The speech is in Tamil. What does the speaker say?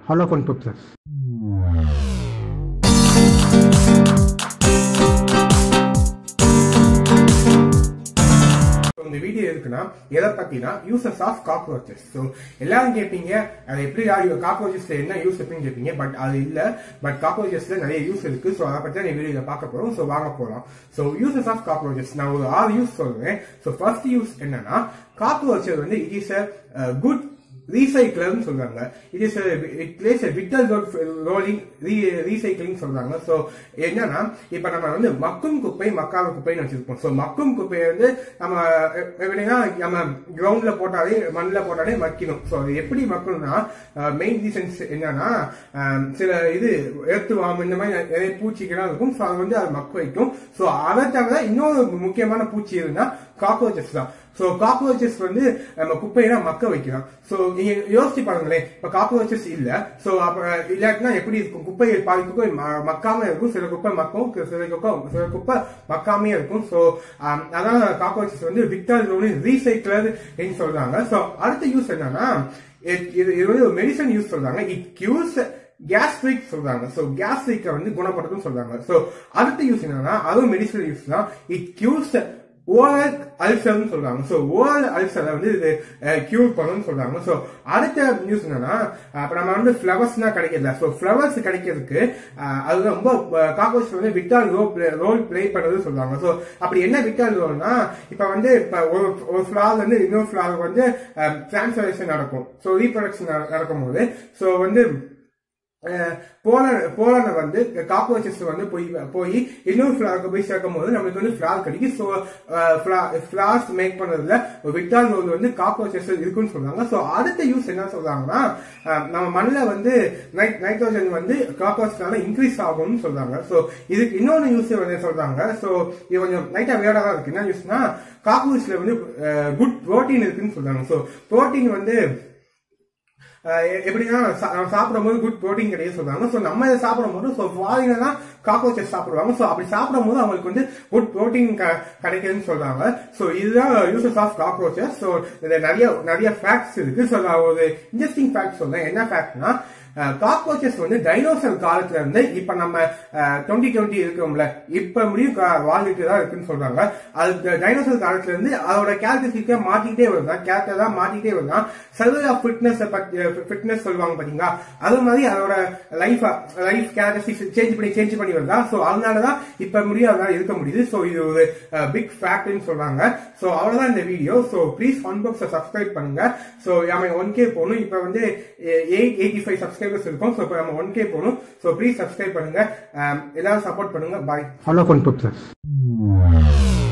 Holophone Pupses. So, இந்த வீடியோ இருக்குன்னா எதை பத்தினா யூசஸ் ஆஃப் காக்ரோச்சஸ் ஸோ எல்லாரும் கேட்பீங்க அது எப்படி காக்ரோச்சஸ்ல என்ன யூஸ் அப்படின்னு கேட்பீங்க பட் அது இல்ல பட் காக்ரோச்சஸ்ல நிறைய யூஸ் இருக்கு ஸோ அதை பத்தி தான் இந்த வீடியோல பார்க்க போறோம் ஸோ வாங்க போலாம் ஸோ யூசஸ் ஆஃப் காக்ரோச்சஸ் நான் ஒரு ஆறு யூஸ் சொல்றேன் ஸோ ஃபர்ஸ்ட் யூஸ் என்னன்னா காக்ரோச்சஸ் வந்து இட் இஸ் அ குட் ரீசைக்கிளர்னு சொல்றாங்க it is it plays vital role in recycling சொல்றாங்க ஸோ என்னன்னா இப்ப நம்ம வந்து மக்கும் குப்பை மக்காத குப்பைன்னு வச்சிருப்போம் ஸோ மக்கும் குப்பையை வந்து நம்ம எ- எப்படின்னா நம்ம கிரவுண்ட்ல போட்டாலே மண்ணில் போட்டாலே மக்கிடும் ஸோ அது எப்படி மக்கணும்னா மெயின் ரீசன்ஸ் என்னன்னா அஹ், சில இது ஏத்துவாம் இந்த மாதிரி நிறைய பூச்சிகள்லாம் இருக்கும் ஸோ அது வந்து அதை மக்க வைக்கும் ஸோ அதை தவிர இன்னொரு முக்கியமான பூச்சி இருந்தா காக்ரோச்சஸ் தான் ஸோ காக்ரோச்சஸ் வந்து நம்ம குப்பையெல்லாம் மக்க வைக்கலாம் ஸோ நீங்க யோசிச்சு பாருங்களேன் இப்ப காக்ரோச்சஸ் இல்ல ஸோ அப்ப இல்லாட்டினா எப்படி இருக்கும் குப்பை பாதி குப்பை ம- மக்காம இருக்கும் சில குப்பை மக்கும் சில குப்பை சில குப்பை மக்காமே இருக்கும் ஸோ அதான் காக்ரோச்சஸ் வந்து விக்டர் ரீசைக்கிளர் சொல்றாங்க ஸோ அடுத்த யூஸ் என்னன்னா இது இது இது வந்து மெடிசன் யூஸ் சொல்றாங்க இட் கியூஸ் கேஸ்ட்ரிக் சொல்றாங்க சோ கேஸ்ட்ரிக்க வந்து குணப்படுத்தும் சொல்றாங்க சோ அடுத்த யூஸ் என்னன்னா அதுவும் மெடிசனல் யூஸ் தான் இட் கியூஸ் ஓரல் அல்சர்னு சொல்றாங்க சோ ஓரல் அல்சரை வந்து இது கியூர் பண்ணுன்னு சொல்றாங்க சோ அடுத்த நியூஸ் என்னன்னா அஹ், இப்ப நம்ம வந்து ஃபிளவர்ஸ்னா கிடைக்கல சோ ஃபிளவர்ஸ் கிடைக்கிறதுக்கு அஹ், அது ரொம்ப காக்ரோச் வந்து விட்டால் ரோல் ப்ளே பண்றது சொல்றாங்க சோ அப்படி என்ன விட்டால் ரோல்னா இப்ப வந்து இப்ப ஒரு ஒரு ஃபிளவர் வந்து இன்னொரு ஃபிளவர் வந்து டிரான்ஸ்ஃபரேஷன் நடக்கும் சோ ரீப்ரொடக்ஷன் நடக்கும்போது சோ வந்து போலன் போலனை வந்து காக்ரோச்சஸ் வந்து போய் போய் இன்னொரு ஃபிளாருக்கு போய் சேர்க்கும் போது நம்மளுக்கு வந்து ஃபிளார் கிடைக்கும் ஸோ ஃபிளார்ஸ் மேக் பண்றதுல விட்டால் ரோல் வந்து காக்ரோச்சஸ் இருக்குன்னு சொல்றாங்க ஸோ அடுத்த யூஸ் என்ன சொல்றாங்கன்னா அஹ், நம்ம மண்ணில் வந்து நைட் நைட்ரோஜன் வந்து காக்ரோச்னால இன்க்ரீஸ் ஆகும்னு சொல்றாங்க ஸோ இதுக்கு இன்னொன்று யூஸ் வந்து சொல்றாங்க ஸோ இது கொஞ்சம் லைட்டா வேடா தான் இருக்கு என்ன யூஸ்னா காக்ரோச்ல வந்து குட் புரோட்டீன் இருக்குன்னு சொல்றாங்க ஸோ புரோட்டீன் வந்து அஹ் எ- எப்படின்னா சா- நம்ம சாப்பிடும்போது குட் ப்ரோட்டீன் கிடையாது சொல்றாங்க ஸோ நம்ம இதை சாப்பிடும்போது ஸோ ஃபாரின தான் காக்ரோச்சஸ் சாப்பிடுவாங்க ஸோ அப்படி சாப்பிடும்போது அவங்களுக்கு வந்து குட் ப்ரோட்டீன் கிடைக்குதுன்னு சொல்றாங்க ஸோ இதுதான் யூசஸ் ஆஃப் காக்ரோச்சஸ் ஸோ இதுல நிறைய நிறைய ஃபேக்ட்ஸ் இருக்கு ஸோ நான் ஒரு இன்ட்ரெஸ்டிங் ஃபேக்ட் சொல்றேன் என்ன ஃபேக்ட்னா காக்ரோச்சஸ் வந்து டைனோசர் காலத்துல இருந்து இப்ப நம்ம டுவெண்ட்டி டுவெண்ட்டி இருக்கோம்ல இப்ப முடியும் கா- வாழ்ந்துட்டு தான் இருக்குன்னு சொல்றாங்க அது டைனோசர் காலத்துல இருந்து அதோட கேரக்டரிஸ்டிக்க மாத்திக்கிட்டே வருதான் கேரக்டர் தான் மாத்திக்கிட்டே வருதான் சர்வே ஆஃப் ஃபிட்னஸ் ஃபிட்னஸ் சொல்லுவாங்க பாத்தீங்களா அது மாதிரி அதோட லைஃப் லைஃப் கேரக்டரிஸ்டிக்ஸ் சேஞ்ச் பண்ணி சேஞ்ச் பண்ணி வருதா சோ அதனாலதான் இப்ப முடியும் அதனால இருக்க முடியுது சோ இது ஒரு பிக் ஃபேக்ட்னு சொல்றாங்க சோ அவ்வளவுதான் இந்த video so please one box subscribe பண்ணுங்க சோ நம்ம ஒன் கே போகணும் இப்ப வந்து எயிட் எயிட்டி ஃபைவ் சப்ஸ்கிரைபர்ஸ் இருக்கும் சோ இப்ப நம்ம ஒன் கே போகணும் சோ ப்ளீஸ் சப்ஸ்கிரைப் பண்ணுங்க அஹ் எல்லாரும் சப்போர்ட் பண்ணுங்க பாய் Holophone Pupses.